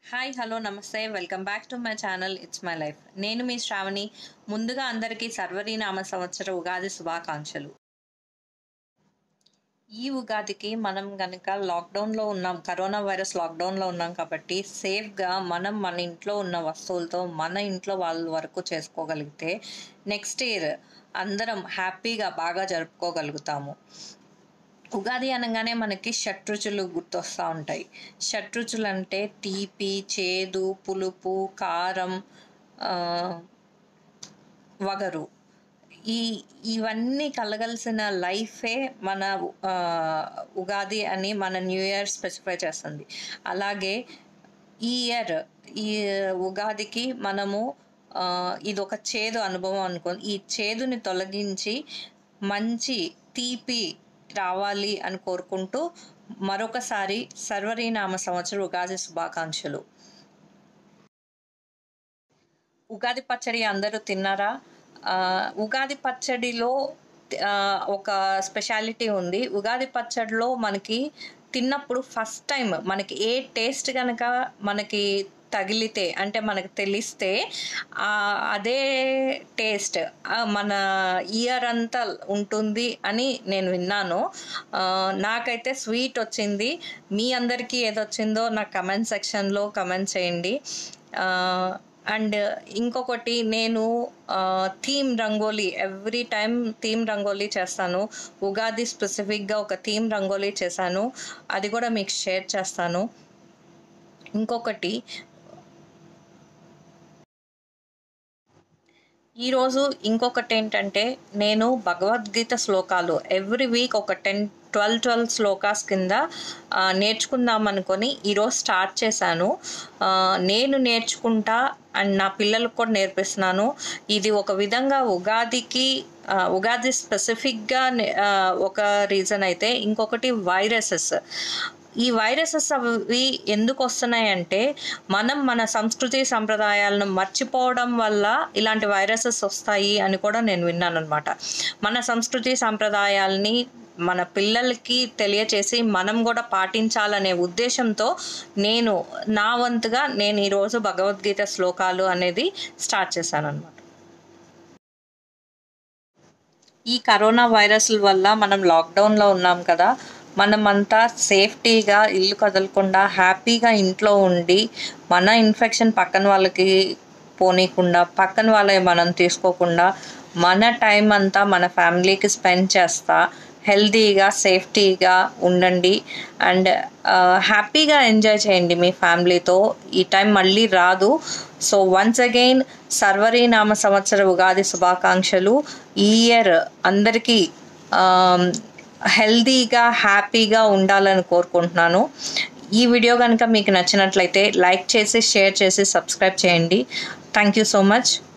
hi hello నమస్తే welcome back to my channel it's my life నేను మీ శ్రావణి ముందుగా అందరికీ సర్వరీనామ సంవత్సర ఉగాది శుభాకాంక్షలు ఈ ఉగాదికి మనం కనుక లాక్డౌన్లో ఉన్నాం కరోనా వైరస్ లాక్డౌన్లో ఉన్నాం కాబట్టి సేఫ్గా మనం మన ఇంట్లో ఉన్న వస్తువులతో మన ఇంట్లో వాళ్ళ వరకు చేసుకోగలిగితే నెక్స్ట్ ఇయర్ అందరం హ్యాపీగా బాగా జరుపుకోగలుగుతాము ఉగాది అనగానే మనకి షట్రుచులు గుర్తొస్తూ ఉంటాయి షట్రుచులు అంటే తీపి చేదు పులుపు కారం ఆ, వగరు ఈ ఇవన్నీ కలగలిసిన లైఫే మన ఆ, ఉగాది అని మన న్యూ ఇయర్ స్పెసిఫై చేస్తుంది అలాగే ఈ ఇయర్ ఈ ఉగాదికి మనము ఆ, ఇది ఒక చేదు అనుభవం అనుకో ఈ చేదుని తొలగించి మంచి తీపి రావాలి అని కోరుకుంటూ మరొకసారి సర్వరీనామ సంవత్సర ఉగాది శుభాకాంక్షలు ఉగాది పచ్చడి అందరూ తిన్నారా ఆ, ఉగాది పచ్చడిలో ఆ, ఒక స్పెషాలిటీ ఉంది ఉగాది పచ్చడిలో మనకి తిన్నప్పుడు ఫస్ట్ టైం మనకి ఏ టేస్ట్ కనుక మనకి తగిలితే అంటే మనకు తెలిస్తే ఆ, అదే టేస్ట్ ఆ, మన ఇయర్ అంతా ఉంటుంది అని నేను విన్నాను ఆ, నాకైతే స్వీట్ వచ్చింది మీ అందరికీ ఏదొచ్చిందో నాకు కమెంట్ సెక్షన్లో కమెంట్ చేయండి ఆ, అండ్ ఇంకొకటి నేను theme rangoli every time theme rangoli చేస్తాను ఉగాది స్పెసిఫిక్గా ఒక థీమ్ రంగోలీ చేశాను అది కూడా మీకు షేర్ చేస్తాను ఇంకొకటి ఈరోజు ఇంకొకటి ఏంటంటే నేను భగవద్గీత శ్లోకాలు ఎవ్రీ వీక్ ఒక టెన్ ట్వెల్వ్ ట్వెల్వ్ శ్లోకాస్ కింద ఆ, నేర్చుకుందాం అనుకొని ఈరోజు స్టార్ట్ చేశాను ఆ, నేను నేర్చుకుంటా అండ్ నా పిల్లలకు కూడా నేర్పిస్తున్నాను ఇది ఒక విధంగా ఉగాదికి ఆ, ఉగాది స్పెసిఫిక్గా నే- ఆ, ఒక రీజన్ అయితే ఇంకొకటి వైరసెస్ ఈ వైరసెస్ అవి ఎందుకు వస్తున్నాయంటే మనం మన సంస్కృతి సంప్రదాయాలను మర్చిపోవడం వల్ల ఇలాంటి వైరసెస్ వస్తాయి అని కూడా నేను విన్నాను అనమాట మన సంస్కృతి సంప్రదాయాల్ని మన పిల్లలకి తెలియచేసి మనం కూడా పాటించాలనే ఉద్దేశంతో నేను నా వంతుగా నేను ఈరోజు భగవద్గీత శ్లోకాలు అనేది స్టార్ట్ చేశాను అనమాట ఈ కరోనా వైరస్ల వల్ల మనం లాక్డౌన్లో ఉన్నాం కదా మనమంతా సేఫ్టీగా ఇల్లు కదలకుండా హ్యాపీగా ఇంట్లో ఉండి మన ఇన్ఫెక్షన్ పక్కన వాళ్ళకి పోనీయకుండా పక్కన వాళ్ళవి మనం తీసుకోకుండా మన టైం అంతా మన ఫ్యామిలీకి స్పెండ్ చేస్తా హెల్తీగా సేఫ్టీగా ఉండండి అండ్ హ్యాపీగా ఎంజాయ్ చేయండి మీ ఫ్యామిలీతో ఈ టైం మళ్ళీ రాదు సో వన్స్ అగైన్ సర్వరీనామ సంవత్సర ఉగాది శుభాకాంక్షలు ఈ ఇయర్ అందరికీ హెల్తీగా హ్యాపీగా ఉండాలని కోరుకుంటున్నాను ఈ వీడియో కనుక మీకు నచ్చినట్లయితే లైక్ చేసి షేర్ చేసి సబ్స్క్రైబ్ చేయండి థ్యాంక్ యూ సో మచ్